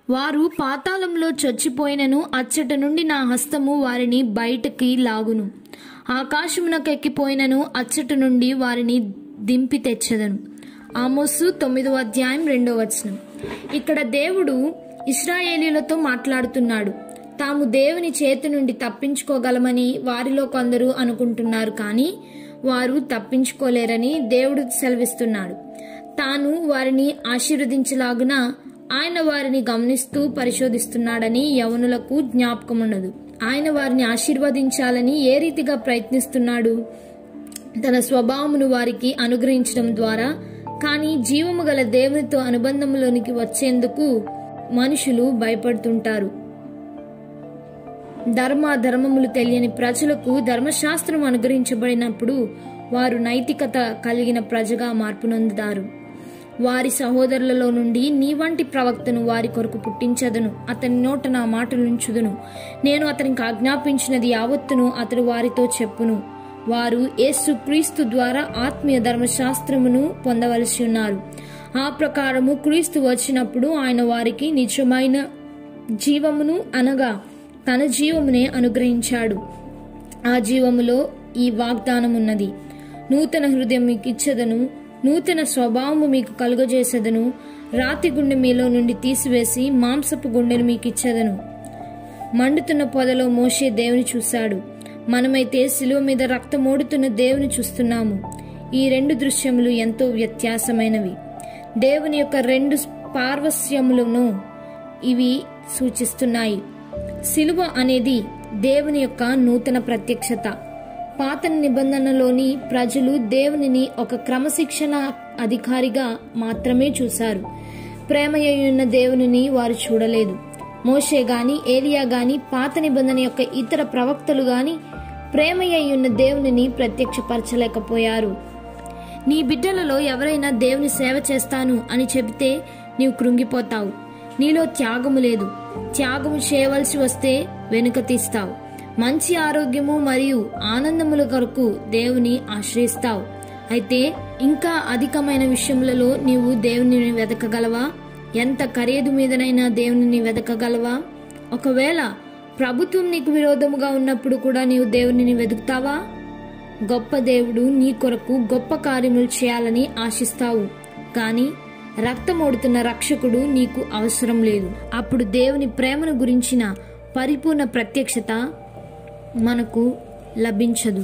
వారు పాతాళంలో చచ్చిపోయినను అచ్చట నుండి నా హస్తము వారిని బయటకి లాగును ఆకాశమునకెక్కిపోయినను అచ్చట నుండి వారిని దింపి తెచ్చదను ఆమోసు తొమ్మిదో అధ్యాయం రెండో వచనం ఇక్కడ దేవుడు ఇస్రాయేలీలతో మాట్లాడుతున్నాడు తాము దేవుని చేతి నుండి తప్పించుకోగలమని వారిలో కొందరు అనుకుంటున్నారు కానీ వారు తప్పించుకోలేరని దేవుడు సెలవిస్తున్నాడు తాను వారిని ఆశీర్వదించలాగున ఆయన వారిని గమనిస్తూ పరిశోధిస్తున్నాడని యవనులకు జ్ఞాపకం ఉండదు ఆయన వారిని ఆశీర్వదించాలని ఏ రీతిగా ప్రయత్నిస్తున్నాడు తన స్వభావమును వారికి అనుగ్రహించడం ద్వారా కానీ జీవము గల దేవునితో అనుబంధంలోనికి వచ్చేందుకు మనుషులు భయపడుతుంటారు ధర్మ ధర్మములు తెలియని ప్రజలకు ధర్మశాస్త్రం అనుగ్రహించబడినప్పుడు వారు నైతికత కలిగిన ప్రజగా మార్పు నొందుతారు వారి సహోదరులలో నుండి నీ వంటి ప్రవక్తను వారి కొరకు పుట్టించదను అతని నోట నా మాటలుంచుదును నేను అతనికి ఆజ్ఞాపించినది యావత్తును అతడు వారితో చెప్పును వారు యేసు క్రీస్తు ద్వారా ఆత్మీయ ధర్మశాస్త్రమును పొందవలసి ఉన్నారు ఆ ప్రకారము క్రీస్తు వచ్చినప్పుడు ఆయన వారికి నిజమైన జీవమును అనగా తన జీవమునే అనుగ్రహించాడు ఆ జీవములో ఈ వాగ్దానం ఉన్నది నూతన హృదయం మీకు ఇచ్చదను నూతన స్వభావము మీకు కలుగజేసదను రాతి గుండె మీలో నుండి తీసివేసి మాంసపు గుండెను మీకు ఇచ్చదను మండుతున్న పొదలో మోసే దేవుని చూశాడు మనమైతే శిలువ మీద రక్తమోడుతున్న దేవుని చూస్తున్నాము ఈ రెండు దృశ్యములు ఎంతో వ్యత్యాసమైనవి దేవుని యొక్క రెండు పార్వస్యములను ఇవి సూచిస్తున్నాయి శిలువ అనేది దేవుని యొక్క నూతన ప్రత్యక్షత పాత నిబంధనలోని ప్రజలు దేవునిని ఒక క్రమశిక్షణ అధికారిగా మాత్రమే చూశారు ప్రేమయ్యున్న దేవునిని వారు చూడలేదు మోషే గాని ఏలియా గాని పాత నిబంధన యొక్క ఇతర ప్రవక్తలు గాని ప్రేమయ్యున్న దేవునిని ప్రత్యక్షపరచలేకపోయారు నీ బిడ్డలలో ఎవరైనా దేవుని సేవ చేస్తాను అని చెబితే నీవు కృంగిపోతావు నీలో త్యాగము లేదు త్యాగము చేయవలసి వస్తే వెనుక తీస్తావు మంచి ఆరోగ్యము మరియు ఆనందముల కొరకు దేవుని ఆశ్రయిస్తావు అయితే ఇంకా అధికమైన విషయములలో నీవు దేవుని వెతకగలవా ఎంత ఖరీదు మీదనైనా దేవునిని వెతకగలవా ఒకవేళ ప్రభుత్వం నీకు విరోధముగా ఉన్నప్పుడు కూడా నీవు దేవునిని వెతుకుతావా గొప్ప దేవుడు నీ కొరకు గొప్ప కార్యములు చేయాలని ఆశిస్తావు కానీ రక్తమోడుతున్న రక్షకుడు నీకు అవసరం లేదు అప్పుడు దేవుని ప్రేమను గురించిన పరిపూర్ణ ప్రత్యక్షత మనకు లభించదు